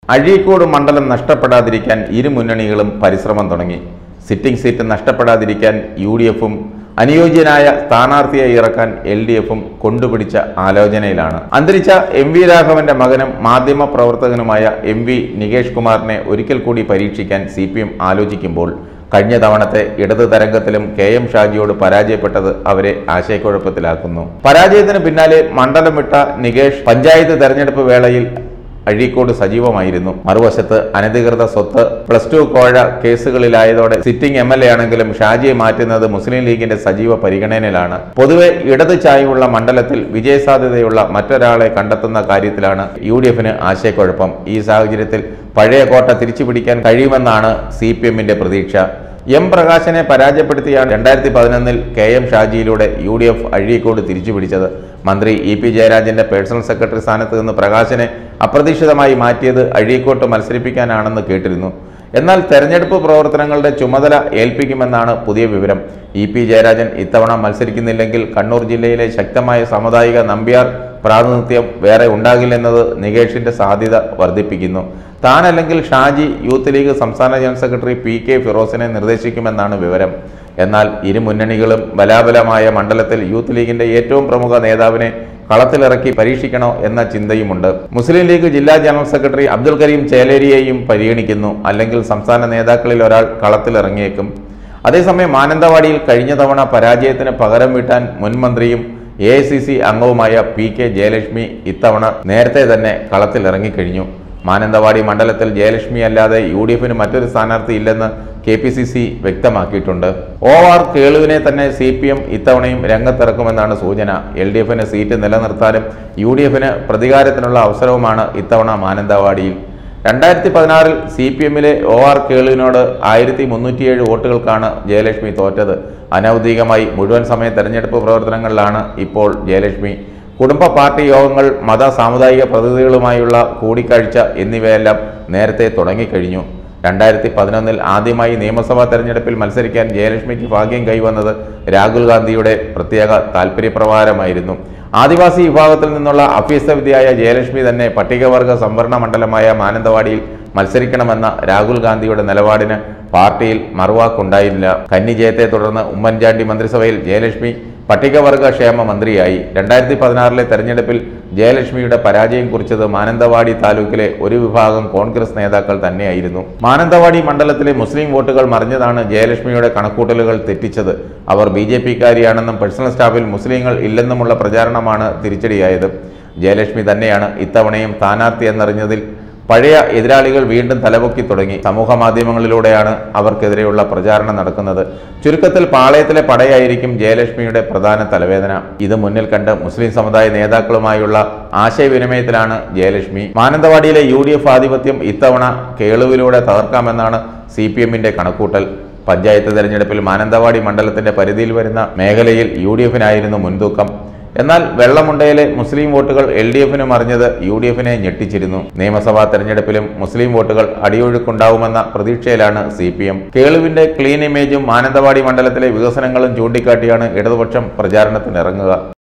അഴീക്കോട് മണ്ഡലം നഷ്ടപ്പെടാതിരിക്കാൻ ഇരു മുന്നണികളും പരിശ്രമം തുടങ്ങി സിറ്റിംഗ് സീറ്റ് നഷ്ടപ്പെടാതിരിക്കാൻ യു ഡി എഫും അനുയോജ്യനായ സ്ഥാനാർത്ഥിയെ ഇറക്കാൻ എൽ ഡി എഫും കൊണ്ടുപിടിച്ച ആലോചനയിലാണ് അന്തരിച്ച എം വി രാഘവന്റെ മകനും മാധ്യമ പ്രവർത്തകനുമായ എം വി നികേഷ് കുമാറിനെ ഒരിക്കൽ കൂടി പരീക്ഷിക്കാൻ സി പി എം ആലോചിക്കുമ്പോൾ കഴിഞ്ഞ തവണത്തെ ഇടത് തരംഗത്തിലും കെ എം ഷാജിയോട് പരാജയപ്പെട്ടത് അവരെ ആശയക്കുഴപ്പത്തിലാക്കുന്നു പരാജയത്തിന് പിന്നാലെ മണ്ഡലം വിട്ട നികേഷ് പഞ്ചായത്ത് തെരഞ്ഞെടുപ്പ് വേളയിൽ അഴീക്കോട് സജീവമായിരുന്നു മറുവശത്ത് അനധികൃത സ്വത്ത് പ്ലസ് ടു കോഴ കേസുകളിലായതോടെ സിറ്റിംഗ് എം എൽ എ ആണെങ്കിലും ഷാജിയെ മാറ്റുന്നത് മുസ്ലിം ലീഗിന്റെ സജീവ പരിഗണനയിലാണ് പൊതുവെ ഇടത് ചായ്വുള്ള മണ്ഡലത്തിൽ വിജയസാധ്യതയുള്ള മറ്റൊരാളെ കണ്ടെത്തുന്ന കാര്യത്തിലാണ് യു ഡി എഫിന് ആശയക്കുഴപ്പം ഈ സാഹചര്യത്തിൽ പഴയ കോട്ട തിരിച്ചുപിടിക്കാൻ കഴിയുമെന്നാണ് സി പി എമ്മിന്റെ പ്രതീക്ഷ എം പ്രകാശനെ പരാജയപ്പെടുത്തിയാണ് രണ്ടായിരത്തി പതിനൊന്നിൽ കെ എം ഷാജിയിലൂടെ യു ഡി എഫ് അഴീക്കോട് തിരിച്ചുപിടിച്ചത് മന്ത്രി ഇ പി ജയരാജന്റെ പേഴ്സണൽ സെക്രട്ടറി സ്ഥാനത്ത് നിന്ന് പ്രകാശനെ അപ്രതീക്ഷിതമായി മാറ്റിയത് അഴീക്കോട്ട് മത്സരിപ്പിക്കാനാണെന്ന് കേട്ടിരുന്നു എന്നാൽ തെരഞ്ഞെടുപ്പ് പ്രവർത്തനങ്ങളുടെ ചുമതല ഏൽപ്പിക്കുമെന്നാണ് പുതിയ വിവരം ഇ പി ജയരാജൻ ഇത്തവണ മത്സരിക്കുന്നില്ലെങ്കിൽ കണ്ണൂർ ജില്ലയിലെ ശക്തമായ സാമുദായിക നമ്പ്യാർ പ്രാതിനിധ്യം വേറെ ഉണ്ടാകില്ലെന്നത് നികേഷിന്റെ സാധ്യത വർദ്ധിപ്പിക്കുന്നു താനല്ലെങ്കിൽ ഷാജി യൂത്ത് ലീഗ് സംസ്ഥാന ജനറൽ സെക്രട്ടറി പി കെ ഫിറോസിനെ നിർദ്ദേശിക്കുമെന്നാണ് വിവരം എന്നാൽ ഇരു മുന്നണികളും ബലാബലമായ മണ്ഡലത്തിൽ യൂത്ത് ലീഗിന്റെ ഏറ്റവും പ്രമുഖ നേതാവിനെ കളത്തിലിറക്കി പരീക്ഷിക്കണോ എന്ന ചിന്തയുമുണ്ട് മുസ്ലിം ലീഗ് ജില്ലാ ജനറൽ സെക്രട്ടറി അബ്ദുൽ കരീം ചേലേരിയെയും പരിഗണിക്കുന്നു അല്ലെങ്കിൽ സംസ്ഥാന നേതാക്കളിൽ ഒരാൾ കളത്തിലിറങ്ങിയേക്കും അതേസമയം മാനന്തവാടിയിൽ കഴിഞ്ഞ തവണ പരാജയത്തിന് പകരം വീട്ടാൻ മുൻ മന്ത്രിയും എ ഐ സി സി അംഗവുമായ പി കെ ജയലക്ഷ്മി ഇത്തവണ നേരത്തെ തന്നെ കളത്തിലിറങ്ങിക്കഴിഞ്ഞു മാനന്തവാടി മണ്ഡലത്തിൽ ജയലക്ഷ്മി അല്ലാതെ യു ഡി എഫിന് മറ്റൊരു സ്ഥാനാർത്ഥി ഇല്ലെന്ന് കെ പി സി സി വ്യക്തമാക്കിയിട്ടുണ്ട് ഒ ആർ കേളുവിനെ തന്നെ സി പി എം ഇത്തവണയും രംഗത്തിറക്കുമെന്നാണ് സൂചന എൽ ഡി എഫിന് സീറ്റ് നിലനിർത്താനും യു ഡി എഫിന് പ്രതികാരത്തിനുള്ള അവസരവുമാണ് ഇത്തവണ മാനന്തവാടിയിൽ രണ്ടായിരത്തി പതിനാറിൽ സി പി എമ്മിലെ ഒ ആർ കേളുവിനോട് ആയിരത്തി മുന്നൂറ്റിയേഴ് വോട്ടുകൾക്കാണ് ജയലക്ഷ്മി തോറ്റത് അനൌദ്യോഗികമായി മുഴുവൻ സമയ തെരഞ്ഞെടുപ്പ് പ്രവർത്തനങ്ങളിലാണ് ഇപ്പോൾ ജയലക്ഷ്മി കുടുംബ പാർട്ടി യോഗങ്ങൾ മത സാമുദായിക പ്രതിനിധികളുമായുള്ള കൂടിക്കാഴ്ച എന്നിവയെല്ലാം നേരത്തെ തുടങ്ങിക്കഴിഞ്ഞു രണ്ടായിരത്തി പതിനൊന്നിൽ ആദ്യമായി നിയമസഭാ തെരഞ്ഞെടുപ്പിൽ മത്സരിക്കാൻ ജയലക്ഷ്മിക്ക് ഭാഗ്യം കൈവന്നത് രാഹുൽ ഗാന്ധിയുടെ പ്രത്യേക താൽപര്യപ്രകാരമായിരുന്നു ആദിവാസി വിഭാഗത്തിൽ നിന്നുള്ള അഭ്യസ്തവിദ്യയായ ജയലക്ഷ്മി തന്നെ പട്ടികവർഗ സംവരണ മണ്ഡലമായ മാനന്തവാടിയിൽ മത്സരിക്കണമെന്ന രാഹുൽ ഗാന്ധിയുടെ നിലപാടിന് പാർട്ടിയിൽ മറുവാക്കുണ്ടായില്ല കന്നി ജയത്തെ തുടർന്ന് ഉമ്മൻചാണ്ടി മന്ത്രിസഭയിൽ ജയലക്ഷ്മി പട്ടികവർഗ ക്ഷേമ മന്ത്രിയായി രണ്ടായിരത്തി പതിനാറിലെ തെരഞ്ഞെടുപ്പിൽ ജയലക്ഷ്മിയുടെ പരാജയം കുറിച്ചത് മാനന്തവാടി താലൂക്കിലെ ഒരു വിഭാഗം കോൺഗ്രസ് നേതാക്കൾ തന്നെയായിരുന്നു മാനന്തവാടി മണ്ഡലത്തിലെ മുസ്ലിം വോട്ടുകൾ മറിഞ്ഞതാണ് ജയലക്ഷ്മിയുടെ കണക്കൂട്ടലുകൾ തെറ്റിച്ചത് അവർ ബി ജെ പിക്കാരിയാണെന്നും പേഴ്സണൽ സ്റ്റാഫിൽ മുസ്ലിങ്ങൾ ഇല്ലെന്നുമുള്ള പ്രചാരണമാണ് തിരിച്ചടിയായത് ജയലക്ഷ്മി തന്നെയാണ് ഇത്തവണയും സ്ഥാനാർത്ഥി എന്നറിഞ്ഞതിൽ പഴയ എതിരാളികൾ വീണ്ടും തലപൊക്കി തുടങ്ങി സമൂഹ മാധ്യമങ്ങളിലൂടെയാണ് അവർക്കെതിരെയുള്ള പ്രചാരണം നടക്കുന്നത് ചുരുക്കത്തിൽ പാളയത്തിലെ പടയായിരിക്കും ജയലക്ഷ്മിയുടെ പ്രധാന തലവേദന ഇത് മുന്നിൽ കണ്ട് മുസ്ലിം സമുദായ നേതാക്കളുമായുള്ള ആശയവിനിമയത്തിലാണ് ജയലക്ഷ്മി മാനന്തവാടിയിലെ യു ഡി എഫ് ആധിപത്യം ഇത്തവണ കേളുവിലൂടെ തകർക്കാമെന്നാണ് സി പി എമ്മിന്റെ കണക്കൂട്ടൽ പഞ്ചായത്ത് തെരഞ്ഞെടുപ്പിൽ മാനന്തവാടി മണ്ഡലത്തിന്റെ പരിധിയിൽ വരുന്ന മേഖലയിൽ യു ഡി എഫിനായിരുന്നു മുൻതൂക്കം എന്നാൽ വെള്ളമുണ്ടയിലെ മുസ്ലിം വോട്ടുകൾ എൽ ഡി എഫിന് മറിഞ്ഞത് യു ഡി എഫിനെ ഞെട്ടിച്ചിരുന്നു നിയമസഭാ തെരഞ്ഞെടുപ്പിലും മുസ്ലിം വോട്ടുകൾ അടിയൊഴുക്കുണ്ടാവുമെന്ന പ്രതീക്ഷയിലാണ് സി പി എം കേളുവിന്റെ ക്ലീൻ ഇമേജും മാനന്തവാടി മണ്ഡലത്തിലെ വികസനങ്ങളും ചൂണ്ടിക്കാട്ടിയാണ് ഇടതുപക്ഷം പ്രചാരണത്തിനിറങ്ങുക